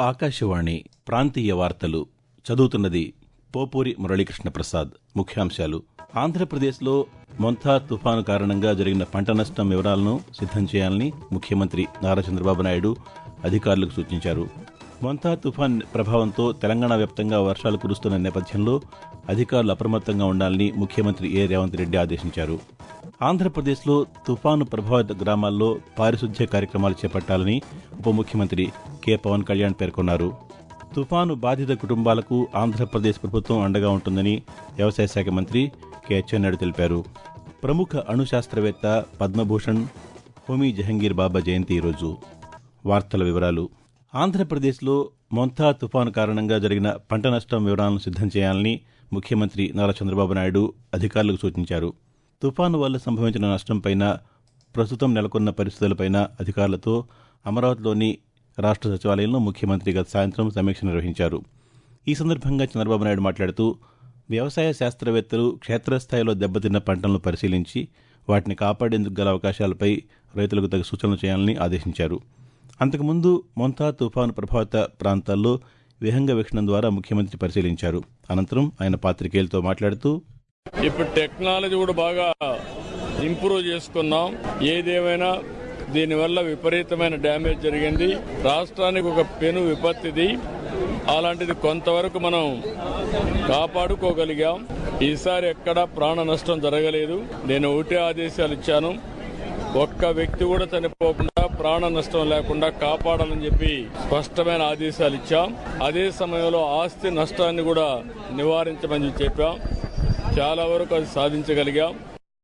ఆకాశవాణి ప్రాంతీయ వార్తలు చదువుతున్నది పోపూరి మురళీకృష్ణ ప్రసాద్ ముఖ్యాంశాలు ఆంధ్రప్రదేశ్లో మొంథా తుఫాను కారణంగా జరిగిన పంట నష్టం వివరాలను సిద్దం చేయాలని ముఖ్యమంత్రి నారా చంద్రబాబు నాయుడు అధికారులకు సూచించారు మొంథా తుఫాన్ ప్రభావంతో తెలంగాణ వ్యాప్తంగా వర్షాలు కురుస్తున్న నేపథ్యంలో అధికారులు అప్రమత్తంగా ఉండాలని ముఖ్యమంత్రి ఏ రేవంత్ రెడ్డి ఆదేశించారు ఆంధ్రప్రదేశ్లో తుఫాను ప్రభావిత గ్రామాల్లో పారిశుద్ధ్య కార్యక్రమాలు చేపట్టాలని ఉప ముఖ్యమంత్రి కె పవన్ కళ్యాణ్ పేర్కొన్నారు తుఫాను బాధిత కుటుంబాలకు ఆంధ్రప్రదేశ్ ప్రభుత్వం అండగా ఉంటుందని వ్యవసాయ శాఖ మంత్రి కె అచ్చెన్నాయుడు తెలిపారు ప్రముఖ అణు శాస్త్రవేత్త పద్మభూషణ్ హోమీ జహంగీర్ బాబా జయంతి ఈరోజు వార్తల వివరాలు ఆంధ్రప్రదేశ్లో మొంథా తుఫాను కారణంగా జరిగిన పంట నష్టం వివరాలను సిద్దం చేయాలని ముఖ్యమంత్రి నారా చంద్రబాబు నాయుడు అధికారులకు సూచించారు తుఫాను వల్ల సంభవించిన నష్టంపైన ప్రస్తుతం నెలకొన్న పరిస్థితులపైన అధికారులతో అమరావతిలోని రాష్ట్ర సచివాలయంలో ముఖ్యమంత్రి గత సాయంత్రం సమీక్ష నిర్వహించారు ఈ సందర్భంగా చంద్రబాబు నాయుడు మాట్లాడుతూ వ్యవసాయ శాస్త్రవేత్తలు క్షేత్రస్థాయిలో దెబ్బతిన్న పంటలను పరిశీలించి వాటిని కాపాడేందుకు గల అవకాశాలపై రైతులకు తగు సూచనలు చేయాలని ఆదేశించారు అంతకుముందు మొంతా తుఫాను ప్రభావిత ప్రాంతాల్లో విహంగ వీక్షణం ద్వారా ముఖ్యమంత్రి పరిశీలించారు అనంతరం ఆయన పాతికేయులతో మాట్లాడుతూ ఇప్పుడు టెక్నాలజీ కూడా బాగా ఇంప్రూవ్ చేసుకున్నాం ఏదేమైనా దీనివల్ల విపరీతమైన డ్యామేజ్ జరిగింది రాష్ట్రానికి ఒక పెను విపత్తిది అలాంటిది కొంతవరకు మనం కాపాడుకోగలిగాం ఈసారి ఎక్కడా ప్రాణ నష్టం జరగలేదు నేను ఒకటే ఆదేశాలు ఇచ్చాను ఒక్క వ్యక్తి కూడా చనిపోకుండా ప్రాణ నష్టం లేకుండా కాపాడాలని చెప్పి స్పష్టమైన ఆదేశాలు ఇచ్చాం అదే సమయంలో ఆస్తి నష్టాన్ని కూడా నివారించమని చెప్పాం చాలా వరకు అది సాధించగలిగాం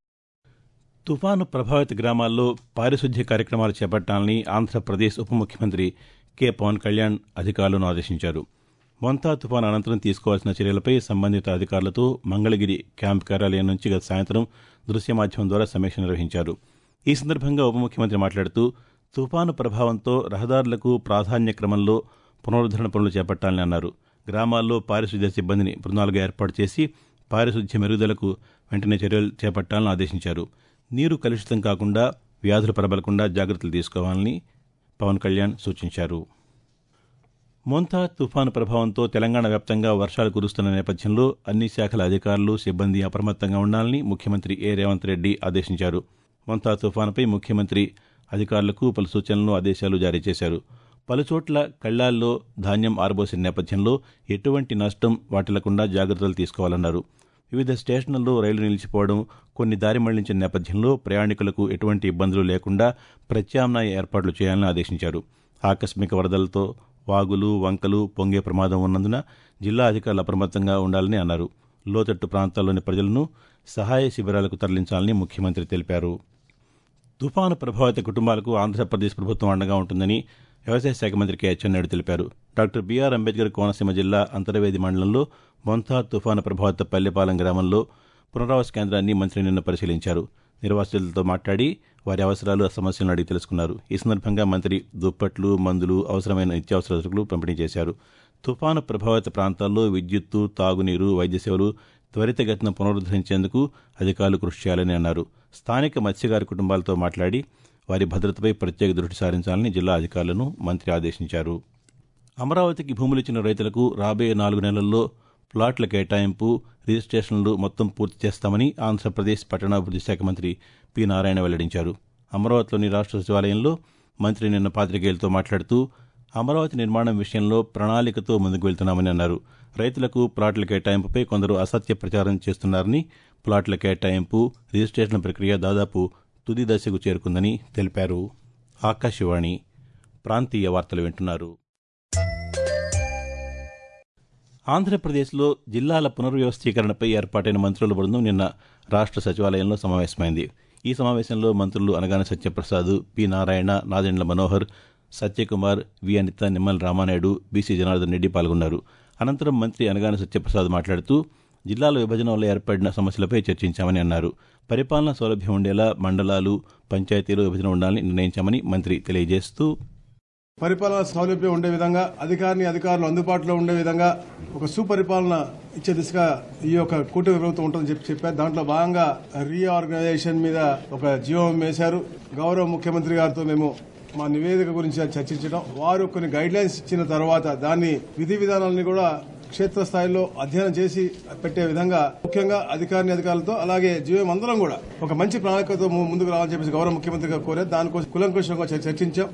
తుఫాను ప్రభావిత గ్రామాల్లో పారిశుద్ధ్య కార్యక్రమాలు చేపట్టాలని ఆంధ్రప్రదేశ్ ఉప ముఖ్యమంత్రి కె పవన్ కళ్యాణ్ అధికారులను ఆదేశించారు మొంతా తుఫాను అనంతరం తీసుకోవాల్సిన చర్యలపై సంబంధిత అధికారులతో మంగళగిరి క్యాంప్ కార్యాలయం నుంచి గత సాయంత్రం దృశ్య మాధ్యమం ద్వారా సమీక్ష నిర్వహించారు ఈ సందర్భంగా ఉప ముఖ్యమంత్రి మాట్లాడుతూ తుఫాను ప్రభావంతో రహదారులకు ప్రాధాన్య క్రమంలో పునరుద్దరణ పనులు చేపట్టాలని అన్నారు గ్రామాల్లో పారిశుద్ధ్య సిబ్బందిని బృందాలుగా ఏర్పాటు చేసి పారిశుద్ధ్య మెరుగుదలకు వెంటనే చర్యలు చేపట్టాలని ఆదేశించారు నీరు కలుషితం కాకుండా వ్యాధులు ప్రబలకుండా జాగ్రత్తలు తీసుకోవాలని పవన్ కళ్యాణ్ సూచించారు మోంతా తుఫాను ప్రభావంతో తెలంగాణ వ్యాప్తంగా వర్షాలు కురుస్తున్న నేపథ్యంలో అన్ని శాఖల అధికారులు సిబ్బంది అప్రమత్తంగా ఉండాలని ముఖ్యమంత్రి ఏ రేవంత్ రెడ్డి ఆదేశించారు మొంతా తుఫానుపై ముఖ్యమంత్రి అధికారులకు పలు సూచనలు ఆదేశాలు జారీ చేశారు పలుచోట్ల కళ్లాల్లో ధాన్యం ఆరబోసిన నేపథ్యంలో ఎటువంటి నష్టం వాటిల్లకుండా జాగ్రత్తలు తీసుకోవాలన్నారు వివిధ స్టేషన్లలో రైలు నిలిచిపోవడం కొన్ని దారి మళ్లించిన నేపథ్యంలో ప్రయాణికులకు ఎటువంటి ఇబ్బందులు లేకుండా ప్రత్యామ్నాయ ఏర్పాట్లు చేయాలని ఆదేశించారు ఆకస్మిక వరదలతో వాగులు వంకలు పొంగే ప్రమాదం ఉన్నందున జిల్లా అధికారులు అప్రమత్తంగా ఉండాలని అన్నారు లోతట్టు ప్రాంతాల్లోని ప్రజలను సహాయ శిబిరాలకు తరలించాలని ముఖ్యమంత్రి తెలిపారు తుఫాను ప్రభావిత కుటుంబాలకు ఆంధ్రప్రదేశ్ ప్రభుత్వం అండగా ఉంటుందని వ్యవసాయ శాఖ మంత్రి కె అచ్చెన్నాయుడు తెలిపారు డాక్టర్ బీఆర్ అంబేద్కర్ కోనసీమ జిల్లా అంతర్వేది మండలంలో మొంథా తుఫాను ప్రభావిత పల్లెపాలెం గ్రామంలో పునరావాస కేంద్రాన్ని మంత్రి నిన్న పరిశీలించారు నిర్వాసితులతో మాట్లాడి వారి అవసరాలు సమస్యలను అడిగి తెలుసుకున్నారు ఈ సందర్భంగా మంత్రి దుప్పట్లు మందులు అవసరమైన నిత్యావసర సరుకులు పంపిణీ చేశారు తుఫాను ప్రభావిత ప్రాంతాల్లో విద్యుత్తు తాగునీరు వైద్య సేవలు త్వరితగతిన పునరుద్దరించేందుకు అధికారులు కృషి చేయాలని అన్నారు స్థానిక మత్స్యకారి కుటుంబాలతో మాట్లాడి వారి భద్రతపై ప్రత్యేక దృష్టి సారించాలని జిల్లా అధికారులను మంత్రి ఆదేశించారు అమరావతికి భూములు ఇచ్చిన రైతులకు రాబోయే నాలుగు నెలల్లో ప్లాట్ల కేటాయింపు రిజిస్ట్రేషన్లు మొత్తం పూర్తి చేస్తామని ఆంధ్రప్రదేశ్ పట్టణాభివృద్ధి శాఖ మంత్రి పి నారాయణ వెల్లడించారు అమరావతిలోని రాష్ట్ర సచివాలయంలో మంత్రి నిన్న పాతికేయులతో మాట్లాడుతూ అమరావతి నిర్మాణం విషయంలో ప్రణాళికతో ముందుకు వెళ్తున్నామని అన్నారు రైతులకు ప్లాట్ల కేటాయింపుపై కొందరు అసత్య ప్రచారం చేస్తున్నారని ప్లాట్ల కేటాయింపు రిజిస్ట్రేషన్ ప్రక్రియ దాదాపు తుది దశకు చేరుకుందని తెలిపారు ఆకాశవాణి ప్రాంతీయ వార్తలు వింటున్నారు ఆంధ్రప్రదేశ్లో జిల్లాల పునర్వ్యవస్థీకరణపై ఏర్పాటైన మంత్రుల బృందం నిన్న రాష్ట్ర సచివాలయంలో సమావేశమైంది ఈ సమావేశంలో మంత్రులు Anagani Satyaprasad P Narayana Nadendla Manohar Satyakumar V Anitha Nimmala Ramanaidu BC Janardhan Reddy పాల్గొన్నారు అనంతరం మంత్రి అనగాన సత్యప్రసాద్ మాట్లాడుతూ జిల్లాల విభజన వల్ల ఏర్పడిన సమస్యలపై చర్చించామని అన్నారు పరిపాలనా సౌలభ్యం ఉండేలా మండలాలు పంచాయతీలు విభజన ఉండాలని నిర్ణయించామని మంత్రి తెలియజేస్తూ పరిపాలన సౌలభ్యం ఉండే విధంగా అధికారిని అధికారులు అందుబాటులో ఉండే విధంగా ఒక సుపరిపాలన ఇచ్చే దిశగా ఈ యొక్క కూటమి ప్రభుత్వం ఉంటుందని చెప్పి చెప్పారు దాంట్లో భాగంగా రీఆర్గనైజేషన్ మీద ఒక జీవం వేశారు గౌరవ ముఖ్యమంత్రి గారితో మేము మా నివేదిక గురించి చర్చించడం వారు కొన్ని గైడ్ లైన్స్ ఇచ్చిన తర్వాత దాన్ని విధి విధానాలని కూడా క్షేత్రస్థాయిలో అధ్యయనం చేసి పెట్టే విధంగా ముఖ్యంగా అధికారిని అధికారులతో అలాగే జీవం అందరం కూడా ఒక మంచి ప్రణాళికతో ము- ముందుకు రావాలని చెప్పేసి గౌరవ ముఖ్యమంత్రిగా కోరారు దానికోసం కులంకుశంగా చర్- చర్చించాం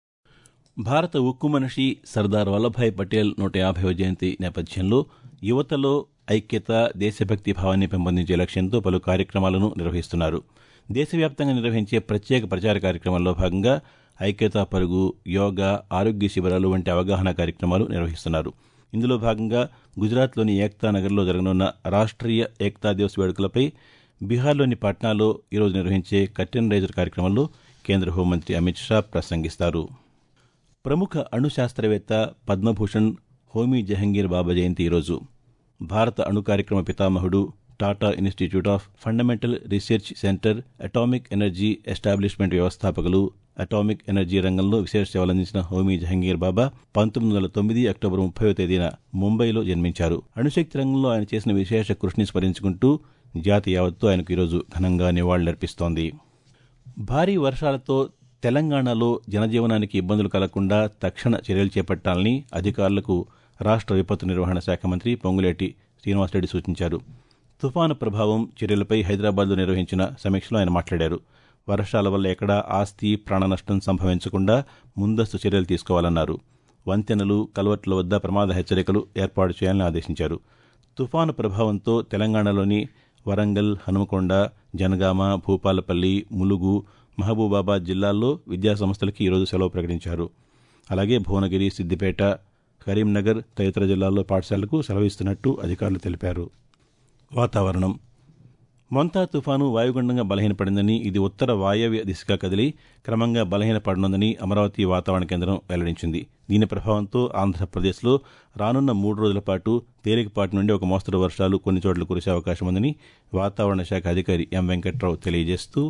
భారత ఉక్కు మనిషి సర్దార్ వల్లభాయ్ పటేల్ నూట యాభైవ జయంతి నేపథ్యంలో యువతలో ఐక్యత దేశభక్తి భావాన్ని పెంపొందించే లక్ష్యంతో పలు కార్యక్రమాలను నిర్వహిస్తున్నారు దేశవ్యాప్తంగా నిర్వహించే ప్రత్యేక ప్రచార కార్యక్రమంలో భాగంగా ఐక్యతా పరుగు యోగా ఆరోగ్య శిబిరాలు వంటి అవగాహన కార్యక్రమాలు నిర్వహిస్తున్నారు ఇందులో భాగంగా గుజరాత్లోని ఏక్తా నగర్లో జరగనున్న రాష్ట్రీయ ఏక్తా దివస్ వేడుకలపై బీహార్లోని పాట్నాలో ఈరోజు నిర్వహించే కర్టెన్ రైజర్ కార్యక్రమంలో కేంద్ర హోంమంత్రి అమిత్ షా ప్రసంగిస్తారు ప్రముఖ అణు శాస్త్రవేత్త పద్మభూషణ్ హోమీ జహంగీర్ బాబా జయంతి ఈరోజు భారత అణు కార్యక్రమ పితామహుడు Tata institute of fundamental research centre atomic energy establishment వ్యవస్థాపకులు అటామిక్ ఎనర్జీ రంగంలో విశేష సేవలందించిన హోమీ జహంగీర్ బాబా పంతొమ్మిది వందల తొమ్మిది అక్టోబర్ ముప్పై తేదీన ముంబైలో జన్మించారు అణుశక్తి రంగంలో ఆయన చేసిన విశేష కృషిని స్మరించుకుంటూ జాతి యావత్తు ఆయనకు ఈరోజు ఘనంగా నివాళులర్పిస్తోంది భారీ వర్షాలతో తెలంగాణలో జనజీవనానికి ఇబ్బందులు కలగకుండా తక్షణ చర్యలు చేపట్టాలని అధికారులకు రాష్ట్ర విపత్తు నిర్వహణ శాఖ మంత్రి పొంగులేటి శ్రీనివాసరెడ్డి సూచించారు తుఫాను ప్రభావం చర్యలపై హైదరాబాద్లో నిర్వహించిన సమీక్షలో ఆయన మాట్లాడారు వర్షాల వల్ల ఎక్కడా ఆస్తి ప్రాణ నష్టం సంభవించకుండా ముందస్తు చర్యలు తీసుకోవాలన్నారు వంతెనలు కల్వర్ట్ల వద్ద ప్రమాద హెచ్చరికలు ఏర్పాటు చేయాలని ఆదేశించారు తుఫాను ప్రభావంతో తెలంగాణలోని వరంగల్ హనుమకొండ జనగామ భూపాలపల్లి ములుగు మహబూబాబాద్ జిల్లాల్లో విద్యాసంస్థలకి ఈరోజు సెలవు ప్రకటించారు అలాగే భువనగిరి సిద్దిపేట కరీంనగర్ తదితర జిల్లాల్లో పాఠశాలకు సెలవు ఇస్తున్నట్టు అధికారులు తెలిపారు వాతావరణం మొంతా తుఫాను వాయుగుండంగా బలహీనపడిందని ఇది ఉత్తర వాయవ్య దిశగా కదిలి క్రమంగా బలహీనపడనుందని అమరావతి వాతావరణ కేంద్రం వెల్లడించింది దీని ప్రభావంతో ఆంధ్రప్రదేశ్లో రానున్న మూడు రోజుల పాటు తేలికపాటి నుండి ఒక మోస్తరు వర్షాలు కొన్ని చోట్ల కురిసే అవకాశం ఉందని వాతావరణ శాఖ అధికారి ఎం వెంకట్రావు తెలియజేస్తూ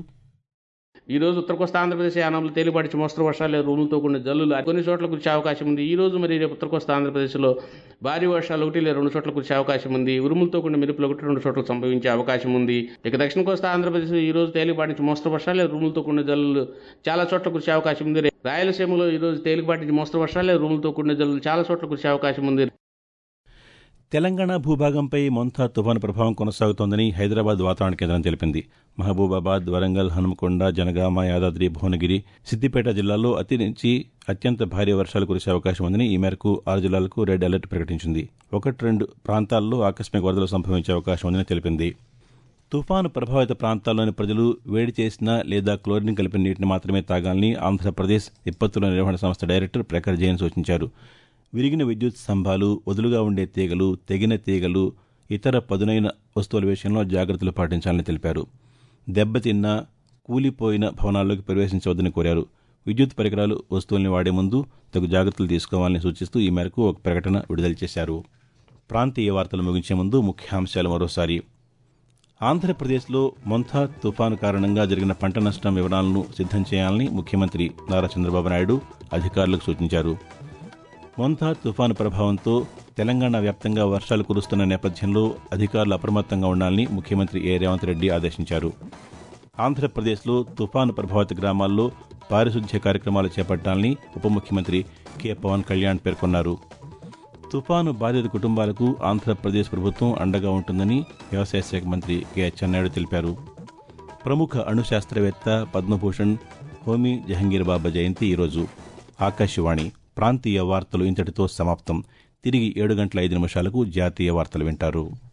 ఈ రోజు ఉత్తర కోస్తా ఆంధ్రప్రదేశ్ యానంలో తేలిపాటి మోస్తరు వర్షాలు రూములతో కూడిన జల్లులు కొన్ని చోట్ల కురిసే అవకాశం ఉంది ఈ రోజు మరి రేపు ఉత్తర కోస్తా ఆంధ్రప్రదేశ్లో భారీ వర్షాలు ఒకటి లేదా రెండు చోట్ల కురిసే అవకాశం ఉంది ఉరుములతో కూడిన మెరుపులు ఒకటి రెండు చోట్ల సంభవించే అవకాశం ఉంది ఇక దక్షిణ కోస్తా ఆంధ్రప్రదేశ్ ఈ రోజు తేలిపాటి నుంచి మోస్తరు వర్షాలు లేదా రూములతో కూడిన జల్లులు చాలా చోట్ల కురిసే అవకాశం ఉంది రేపు రాయలసీమలో ఈ రోజు తేలిపాటి నుంచి మోస్తరు వర్షాలు లేదా రూములతో కూడిన జల్లులు చాలా చోట్ల కురిసే అవకాశం ఉంది తెలంగాణ భూభాగంపై మొంతా తుఫాను ప్రభావం కొనసాగుతోందని హైదరాబాద్ వాతావరణ కేంద్రం తెలిపింది మహబూబాబాద్ వరంగల్ హనుమకొండ జనగామ యాదాద్రి భువనగిరి సిద్దిపేట జిల్లాల్లో అతి నుంచి అత్యంత భారీ వర్షాలు కురిసే అవకాశం ఉందని ఈ మేరకు ఆరు జిల్లాలకు రెడ్ అలర్ట్ ప్రకటించింది ఒకటి రెండు ప్రాంతాల్లో ఆకస్మిక వరదలు సంభవించే అవకాశం ఉందని తెలిపింది తుఫాను ప్రభావిత ప్రాంతాల్లోని ప్రజలు వేడి చేసిన లేదా క్లోరిన్ కలిపిన నీటిని మాత్రమే తాగాలని ఆంధ్రప్రదేశ్ విపత్తుల నిర్వహణ సంస్థ డైరెక్టర్ ప్రఖర్ జైన్ సూచించారు విరిగిన విద్యుత్ స్తంభాలు వదులుగా ఉండే తీగలు తెగిన తీగలు ఇతర పదునైన వస్తువుల విషయంలో జాగ్రత్తలు పాటించాలని తెలిపారు దెబ్బతిన్న కూలిపోయిన భవనాల్లోకి ప్రవేశించవద్దని కోరారు విద్యుత్ పరికరాలు వస్తువుల్ని వాడే ముందు తగు జాగ్రత్తలు తీసుకోవాలని సూచిస్తూ ఈ మేరకు ఒక ప్రకటన విడుదల చేశారు ప్రాంతీయ వార్తలు ముగించే ముందు ముఖ్యాంశాలు మరోసారి ఆంధ్రప్రదేశ్లో మొంథా తుఫాను కారణంగా జరిగిన పంట నష్టం వివరాలను సిద్ధం చేయాలని ముఖ్యమంత్రి నారా చంద్రబాబు నాయుడు అధికారులకు సూచించారు మొంథా తుఫాను ప్రభావంతో తెలంగాణ వ్యాప్తంగా వర్షాలు కురుస్తున్న నేపథ్యంలో అధికారులు అప్రమత్తంగా ఉండాలని ముఖ్యమంత్రి ఏ రేవంత్ రెడ్డి ఆదేశించారు ఆంధ్రప్రదేశ్లో తుఫాను ప్రభావిత గ్రామాల్లో పారిశుధ్య కార్యక్రమాలు చేపట్టాలని ఉప ముఖ్యమంత్రి కె పవన్ కళ్యాణ్ పేర్కొన్నారు తుఫాను బాధిత కుటుంబాలకు ఆంధ్రప్రదేశ్ ప్రభుత్వం అండగా ఉంటుందని వ్యవసాయ శాఖ మంత్రి కె అచ్చెన్నాయుడు తెలిపారు ప్రముఖ అణు శాస్త్రవేత్త పద్మభూషణ్ హోమీ జహంగీర్ బాబా జయంతి ఈరోజు ఆకాశవాణి ప్రాంతీయ వార్తలు ఇంతటితో సమాప్తం తిరిగి ఏడు గంటల ఐదు నిమిషాలకు జాతీయ వార్తలు వింటారు